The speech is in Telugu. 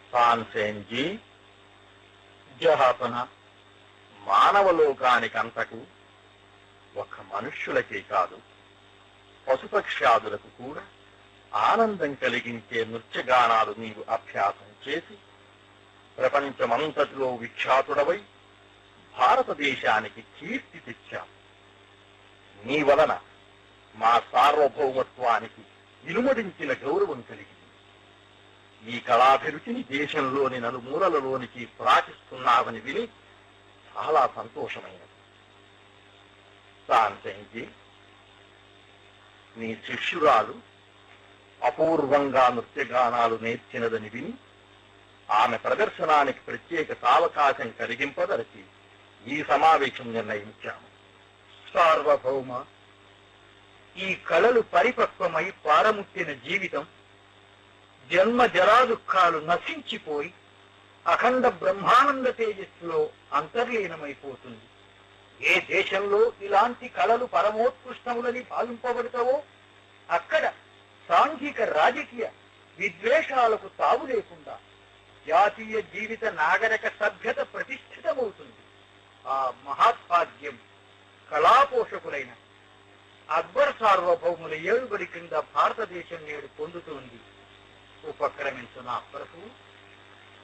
తాన్సేన్జీ జహాపన మానవలోకానికంతకు ఒక మనుష్యులకే కాదు పశుపక్ష్యాదులకు కూడా ఆనందం కలిగించే నృత్యగానాలు నీవు అభ్యాసం చేసి ప్రపంచమంతటిలో విఖ్యాతుడవై భారతదేశానికి కీర్తి తెచ్చావు నీ వలన మా సార్వభౌమత్వానికి ఇనుమడించిన గౌరవం కలిగింది ఈ కళాభిరుచిని దేశంలోని నలుమూలలలోనికి ప్రాచిస్తున్నావని విని చాలా సంతోషమైనది శాంతంజీ నీ శిష్యురాలు అపూర్వంగా నృత్యగానాలు నేర్చినదని విని ఆమె ప్రదర్శనానికి ప్రత్యేక సావకాశం కలిగింపదలచి ఈ సమావేశం నిర్ణయించాము సార్వభౌమ ఈ కళలు పరిపక్వమై పారముట్టిన జీవితం జన్మ జరాదుఖాలు నశించిపోయి అఖండ బ్రహ్మానంద తేజస్సులో అంతర్లీనమైపోతుంది ఏ దేశంలో ఇలాంటి కళలు పరమోత్కృష్టములని భావింపబడతావో అక్కడ సాంఘిక రాజకీయ విద్వేషాలకు తావు లేకుండా జాతీయ జీవిత నాగరిక సభ్యత ప్రతిష్ఠితమవుతుంది ఆ మహాత్భాగ్యం కళాపోషకులైన అక్బర్ సార్వభౌముల ఏడుబడి కింద భారతదేశం నేడు పొందుతోంది ఉపక్రమించిన ప్రభు